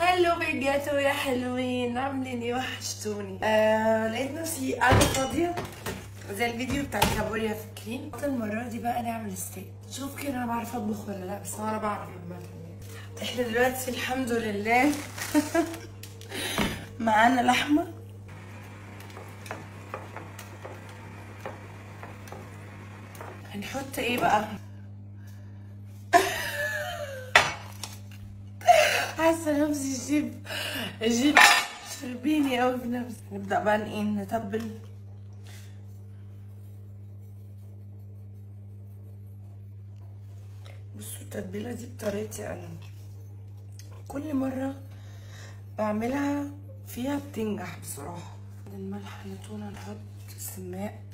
هلو بيجاتو يا حلوين عاملين ايه وحشتوني آه لقيت نفسي قاعده فاضيه زي الفيديو بتاع كابوريا فاكرين المره دي بقى نعمل ستيك شوف كده انا بعرف اطبخ ولا لا بس انا بعرف عامه احنا دلوقتي الحمد لله معانا لحمه هنحط ايه بقى حاسه نفسي جيب جيب شربيني قوي في نفسي نبدا بقى ايه نتبل بصوا التتبيله دي بطريقتي انا كل مره بعملها فيها بتنجح بصراحه الملح نتونه نحط السماق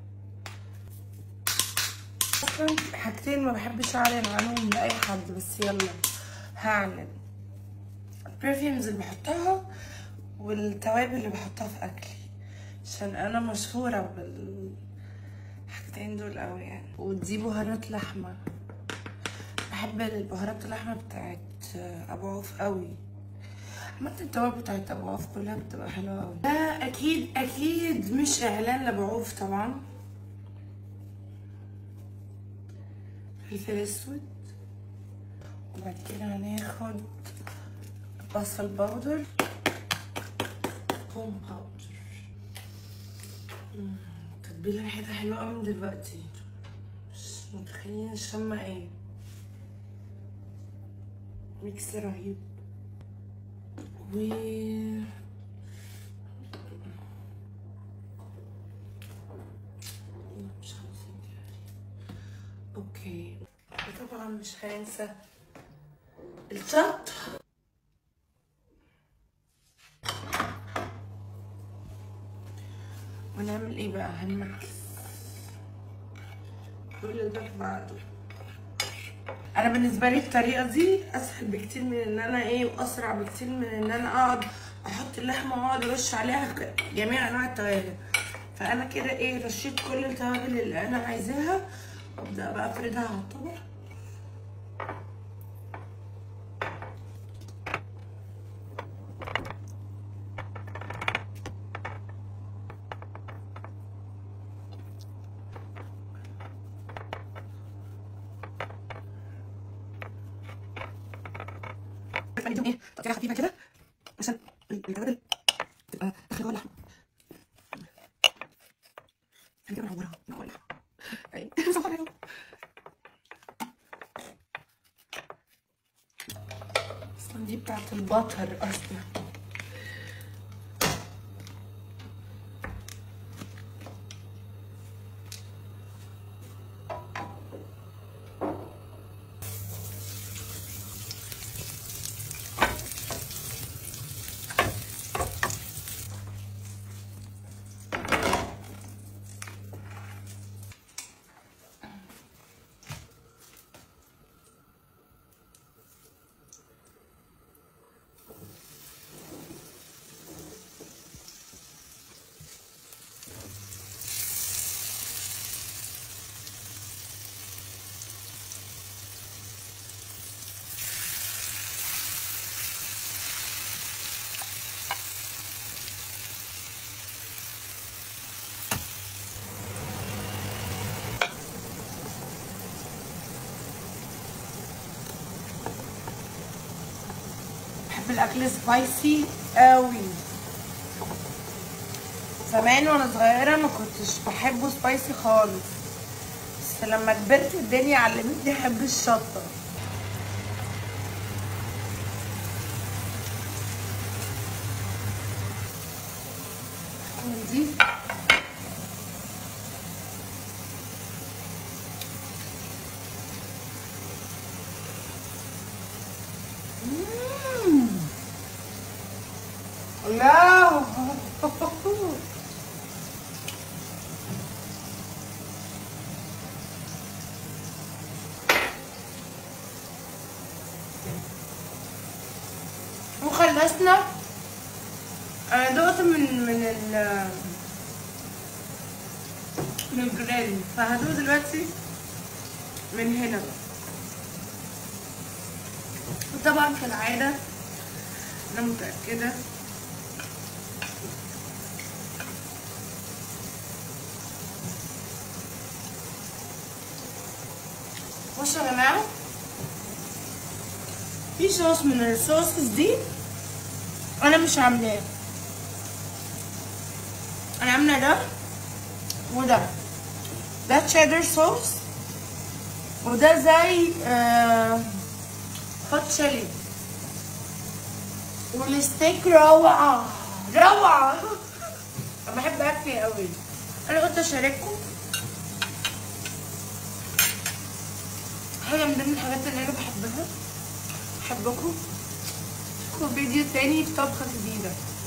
اصلا حاجتين ما بحبش اعلن عنهم لاي حد بس يلا هعلن البرفيومز اللي بحطها والتوابل اللي بحطها في اكلي عشان انا مشهوره بالحاجتين دول قوي يعني ودي بهارات لحمه بحب البهارات اللحمه بتاعت ابو عوف قوي عامة التوابل بتاعت ابو عوف كلها بتبقى حلوه قوي ده اكيد اكيد مش اعلان لابو عوف طبعا فلفل اسود وبعد كده هناخد بصل باودر توم باودر التتبيلة ريحتها حلوة قوي من دلوقتي مش متخيلين الشمة ايه ميكس رهيب و مش عارفين اوكي وطبعا مش هننسى الشط ونعمل ايه بقى هنمكس كل ده في بعضه انا بالنسبه لي الطريقه دي اسهل بكتير من ان انا ايه واسرع بكتير من ان انا اقعد احط اللحمه واقعد ارش عليها جميع انواع التوابل فانا كده ايه رشيت كل التوابل اللي انا عايزاها وابدا بقى افردها على الطبق نديهم ايه تقطيعه خفيفه كده عشان التوابل تبقى داخله جوه اللحمه هنجيب نعورها نعورها ايوه مصورها اهو اصلا دي بتاعت البطر اصلا بحب الاكل سبايسي قوي زمان وانا صغيره ما كنتش بحبه سبايسي خالص بس لما كبرت الدنيا علمتني احب الشطه دي لا وخلصنا انا دقت من من ال من الجريل فهدوق دلوقتي من هنا وطبعا كالعادة انا متاكده بصوا يا جماعه في صوص من الصوصز دي انا مش عاملاه انا عامله ده وده ده تشيدر صوص وده زي آه هوت تشيلي والستيك روعة روعة أنا بحب أكل قوي أنا قلت أشارككم حاجة من ضمن الحاجات اللي أنا بحبها بحبكم في فيديو تاني في طبخة جديدة